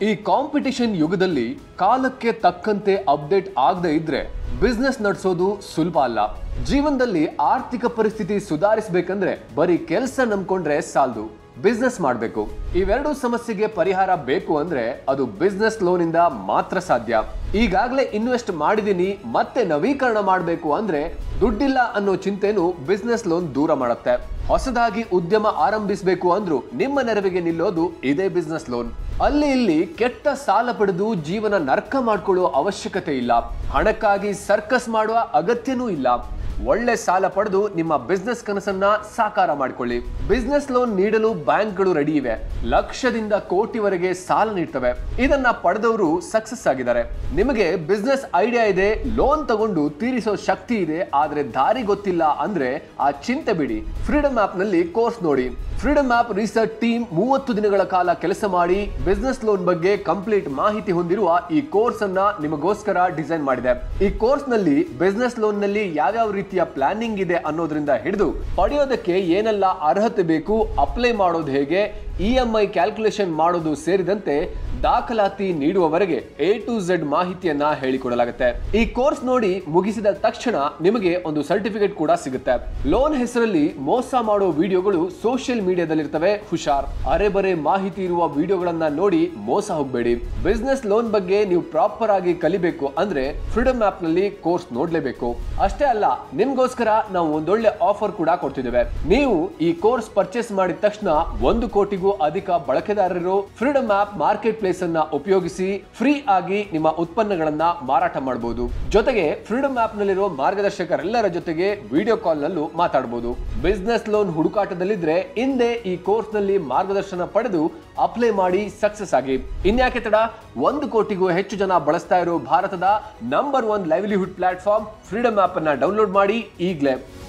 ಈ ಕಾಂಪಿಟಿಷನ್ ಯುಗದಲ್ಲಿ ಕಾಲಕ್ಕೆ ತಕ್ಕಂತೆ ಅಪ್ಡೇಟ್ ಆಗದೆ ಇದ್ರೆ ಬಿಸ್ನೆಸ್ ನಡೆಸೋದು ಸುಲಭ ಅಲ್ಲ ಜೀವನದಲ್ಲಿ ಆರ್ಥಿಕ ಪರಿಸ್ಥಿತಿ ಸುಧಾರಿಸಬೇಕಂದ್ರೆ ಬರೀ ಕೆಲಸ ನಂಬ್ಕೊಂಡ್ರೆ ಸಾಲದು ಬಿಸ್ನೆಸ್ ಮಾಡಬೇಕು ಇವೆರಡು ಸಮಸ್ಯೆಗೆ ಪರಿಹಾರ ಬೇಕು ಅಂದ್ರೆ ಅದು ಬಿಸ್ನೆಸ್ ಲೋನ್ ಇಂದ ಮಾತ್ರ ಸಾಧ್ಯ ಈಗಾಗಲೇ ಇನ್ವೆಸ್ಟ್ ಮಾಡಿದೀನಿ ಮತ್ತೆ ನವೀಕರಣ ಮಾಡಬೇಕು ಅಂದ್ರೆ ದುಡ್ಡಿಲ್ಲ ಅನ್ನೋ ಚಿಂತೆನು ಬಿಸ್ನೆಸ್ ಲೋನ್ ದೂರ ಮಾಡುತ್ತೆ ಹೊಸದಾಗಿ ಉದ್ಯಮ ಆರಂಭಿಸಬೇಕು ಅಂದ್ರೂ ನಿಮ್ಮ ನೆರವಿಗೆ ನಿಲ್ಲೋದು ಇದೇ ಬಿಸ್ನೆಸ್ ಲೋನ್ ಅಲ್ಲಿ ಇಲ್ಲಿ ಕೆಟ್ಟ ಸಾಲ ಪಡೆದು ಜೀವನ ನರ್ಕ ಮಾಡ್ಕೊಳ್ಳೋ ಅವಶ್ಯಕತೆ ಇಲ್ಲ ಹಣಕ್ಕಾಗಿ ಸರ್ಕಸ್ ಮಾಡುವ ಅಗತ್ಯನೂ ಇಲ್ಲ ಒಳ್ಳೆ ಸಾಲ ಪಡೆದು ನಿಮ್ಮ ಬಿಸ್ನೆಸ್ ಕನಸನ್ನ ಸಾಕಾರ ಮಾಡಿಕೊಳ್ಳಿ ಬಿಸ್ನೆಸ್ ಲೋನ್ ನೀಡಲು ಬ್ಯಾಂಕ್ಗಳು ರೆಡಿ ಇವೆ ಲಕ್ಷದಿಂದ ಕೋಟಿವರೆಗೆ ಸಾಲ ನೀಡ್ತವೆ ಇದನ್ನ ಪಡೆದವರು ಸಕ್ಸಸ್ ಆಗಿದ್ದಾರೆ ನಿಮಗೆ ಬಿಸ್ನೆಸ್ ಐಡಿಯಾ ಇದೆ ಲೋನ್ ತಗೊಂಡು ತೀರಿಸೋ ಶಕ್ತಿ ಇದೆ ಆದ್ರೆ ದಾರಿ ಗೊತ್ತಿಲ್ಲ ಅಂದ್ರೆ ಆ ಚಿಂತೆ ಬಿಡಿ ಫ್ರೀಡಮ್ ಆಪ್ ನಲ್ಲಿ ಕೋರ್ಸ್ ನೋಡಿ ಫ್ರೀಡಮ್ ಆಪ್ ರಿಸರ್ಚ್ ಟೀಮ್ ಮೂವತ್ತು ದಿನಗಳ ಕಾಲ ಕೆಲಸ ಮಾಡಿ ಬಿಸ್ನೆಸ್ ಲೋನ್ ಬಗ್ಗೆ ಕಂಪ್ಲೀಟ್ ಮಾಹಿತಿ ಹೊಂದಿರುವ ಈ ಕೋರ್ಸ್ ಅನ್ನ ನಿಮಗೋಸ್ಕರ ಡಿಸೈನ್ ಮಾಡಿದೆ ಈ ಕೋರ್ಸ್ ನಲ್ಲಿ ಬಿಸ್ನೆಸ್ ಲೋನ್ ನಲ್ಲಿ ಯಾವ್ಯಾವ ರೀತಿಯ ಪ್ಲಾನಿಂಗ್ ಇದೆ ಅನ್ನೋದ್ರಿಂದ ಹಿಡಿದು ಪಡೆಯೋದಕ್ಕೆ ಏನೆಲ್ಲ ಅರ್ಹತೆ ಬೇಕು ಅಪ್ಲೈ ಮಾಡೋದು ಹೇಗೆ ಇ ಎಂ ಐ ಕ್ಯಾಲ್ಕುಲೇಷನ್ ಮಾಡೋದು ಸೇರಿದಂತೆ ದಾಖಲಾತಿ ನೀಡುವವರೆಗೆ ಎ ಟು ಝೆಡ್ ಮಾಹಿತಿಯನ್ನ ಹೇಳಿಕೊಡಲಾಗುತ್ತೆ ಈ ಕೋರ್ಸ್ ನೋಡಿ ಮುಗಿಸಿದ ತಕ್ಷಣ ನಿಮಗೆ ಒಂದು ಸರ್ಟಿಫಿಕೇಟ್ ಕೂಡ ಸಿಗುತ್ತೆ ಲೋನ್ ಹೆಸರಲ್ಲಿ ಮೋಸ ಮಾಡೋ ವಿಡಿಯೋಗಳು ಸೋಷಿಯಲ್ ಮೀಡಿಯಾದಲ್ಲಿರ್ತವೆ ಹುಷಾರ್ ಅರೆಬರೆ ಮಾಹಿತಿ ಇರುವ ವಿಡಿಯೋಗಳನ್ನ ನೋಡಿ ಮೋಸ ಹೋಗಬೇಡಿ ಬಿಸ್ನೆಸ್ ಲೋನ್ ಬಗ್ಗೆ ನೀವು ಪ್ರಾಪರ್ ಆಗಿ ಕಲಿಬೇಕು ಅಂದ್ರೆ ಫ್ರೀಡಮ್ ಆಪ್ ನಲ್ಲಿ ಕೋರ್ಸ್ ನೋಡ್ಲೇಬೇಕು ಅಷ್ಟೇ ಅಲ್ಲ ನಿಮ್ಗೋಸ್ಕರ ನಾವು ಒಂದೊಳ್ಳೆ ಆಫರ್ ಕೂಡ ಕೊಡ್ತಿದ್ದೇವೆ ನೀವು ಈ ಕೋರ್ಸ್ ಪರ್ಚೇಸ್ ಮಾಡಿದ ತಕ್ಷಣ ಒಂದು ಕೋಟಿಗೂ ಅಧಿಕ ಬಳಕೆದಾರರು ಫ್ರೀಡಮ್ ಆಪ್ ಮಾರ್ಕೆಟ್ ಪ್ಲೇಸ್ ಅನ್ನ ಉಪಯೋಗಿಸಿ ಫ್ರೀ ಆಗಿ ನಿಮ್ಮ ಉತ್ಪನ್ನಗಳನ್ನ ಮಾರಾಟ ಮಾಡಬಹುದು ಜೊತೆಗೆ ಫ್ರೀಡಮ್ ಆಪ್ ನಲ್ಲಿರುವ ಮಾರ್ಗದರ್ಶಕರೆಲ್ಲರ ಜೊತೆಗೆ ವಿಡಿಯೋ ಕಾಲ್ ನಲ್ಲೂ ಮಾತಾಡಬಹುದು ಬಿಸ್ನೆಸ್ ಲೋನ್ ಹುಡುಕಾಟದಲ್ಲಿದ್ರೆ ಹಿಂದೆ ಈ ಕೋರ್ಸ್ ನಲ್ಲಿ ಮಾರ್ಗದರ್ಶನ ಪಡೆದು ಅಪ್ಲೈ ಮಾಡಿ ಸಕ್ಸಸ್ ಆಗಿ ಇನ್ಯಾಕೆ ತಡ ಒಂದು ಕೋಟಿಗೂ ಹೆಚ್ಚು ಜನ ಬಳಸ್ತಾ ಇರೋ ಭಾರತದ number one livelihood platform freedom app ಅನ್ನ ಡೌನ್ಲೋಡ್ ಮಾಡಿ ಈಗಲೇ